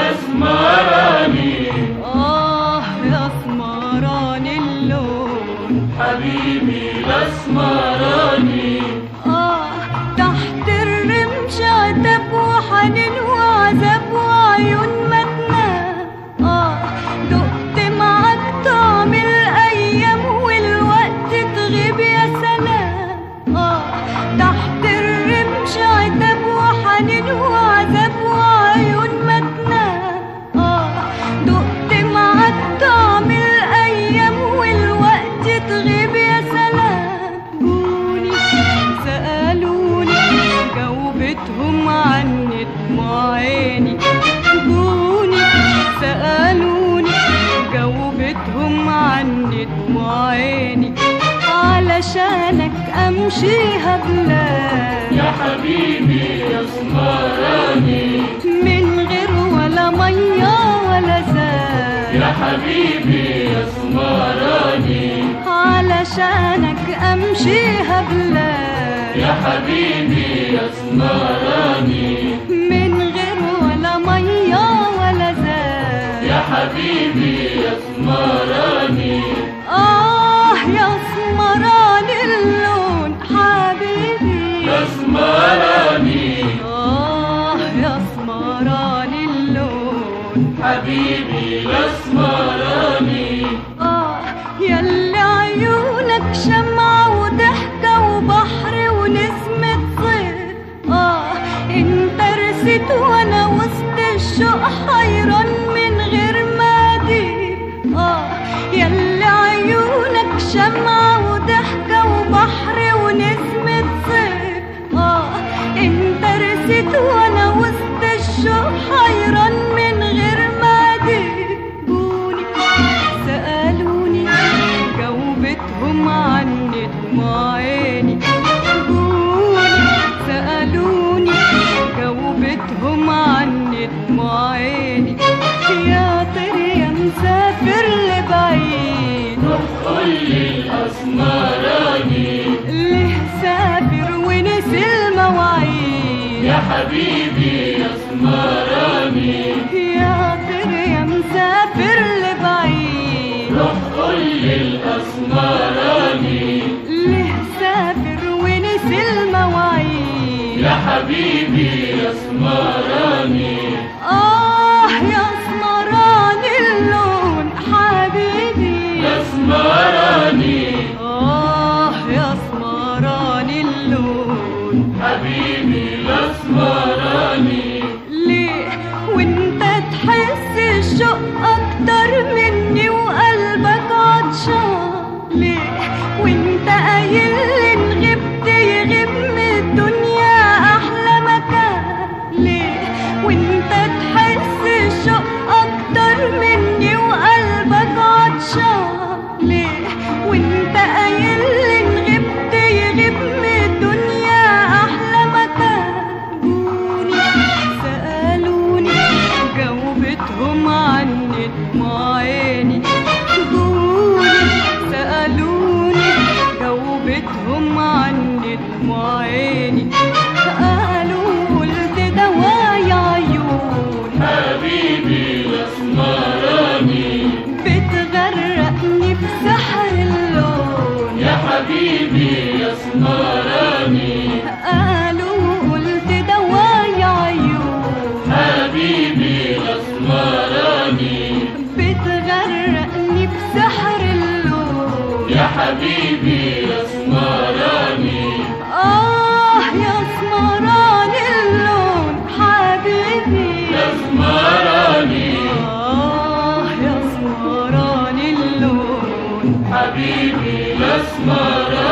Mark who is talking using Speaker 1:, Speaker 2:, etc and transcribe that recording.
Speaker 1: الأسمراني
Speaker 2: آه يا سمران اللون
Speaker 1: حبيبي الأسمراني
Speaker 2: آه تحت الرمش عتب وحنين وعذاب وعيون ما تنام آه دقت معاك طعم الأيام والوقت تغيب يا سلام آه تحت الرمش عتب وحنين وعذاب وعيون ما تنام آه دقت معاك طعم الأيام والوقت تغيب يا سلام جوني سألوني جاوبتهم عني دموع عيني جوني سألوني جاوبتهم عني دموع عيني علشانك أمشيها بلاد
Speaker 1: يا حبيبي يا اسمراني
Speaker 2: من غير ولا مية ولا زاد
Speaker 1: يا حبيبي يا اسمراني
Speaker 2: علشانك أمشيها بلاد
Speaker 1: يا حبيبي يا اسمراني
Speaker 2: من غير ولا مية ولا زاد
Speaker 1: يا حبيبي يا اسمراني
Speaker 2: آه يا سمران اللون حبيبي
Speaker 1: يا اسمراني
Speaker 2: آه يا سمران اللون
Speaker 1: حبيبي يا اسمراني
Speaker 2: آه ياللي عيونك شمعة وضحكة وبحر ونسمة صيف آه انت رسيت وانا وسط الشوق حيران من غير ما أديب آه ياللي عيونك شمعة وضحكة وبحر ونسمة صيف آه انت رسيت وانا وسط الشوق حيران من غير ما أديبوني سألوني جاوبتهم عني دموع عيني جوني سألوني جاوبتهم عني دموع عيني يا طير يا مسافر لبعيد
Speaker 1: قل لي الاسمراني
Speaker 2: ليه سافر ونسي المواعيد
Speaker 1: يا حبيبي يا اسمراني
Speaker 2: يا طير يا مسافر لبعيد
Speaker 1: روح قل لي الاسمراني
Speaker 2: ليه سافر ونسي المواعيد
Speaker 1: يا حبيبي يا اسمراني
Speaker 2: آه يا اسمران اللون حبيبي
Speaker 1: يا اسمراني
Speaker 2: آه يا اسمران اللون
Speaker 1: حبيبي الاسمراني
Speaker 2: ليه وانت تحس الشوق اكتر مني وقلبك عطشان ليه وانت قايل ان غبت يغيب من الدنيا احلى مكان ليه وانت تحس الشوق اكتر مني وقلبك عطشان ليه وانت قايل ان غبت يغيب من الدنيا احلى مكان جوني سألوني جاوبتهم عني دموع عيني جوني سألوني جاوبتهم عني دموع عيني قالوا قلت دوايا عيون
Speaker 1: حبيبي الاسمراني
Speaker 2: بتغرقني في سحر اللون
Speaker 1: يا حبيبي يا اسمراني
Speaker 2: قالوا قلت دوايا عيون
Speaker 1: حبيبي الاسمراني
Speaker 2: بتغرقني في سحر اللون
Speaker 1: يا حبيبي يا اسمراني
Speaker 2: آه يا سمران اللون حبيبي
Speaker 1: يا اسمراني
Speaker 2: آه يا سمران اللون
Speaker 1: حبيبي الاسمراني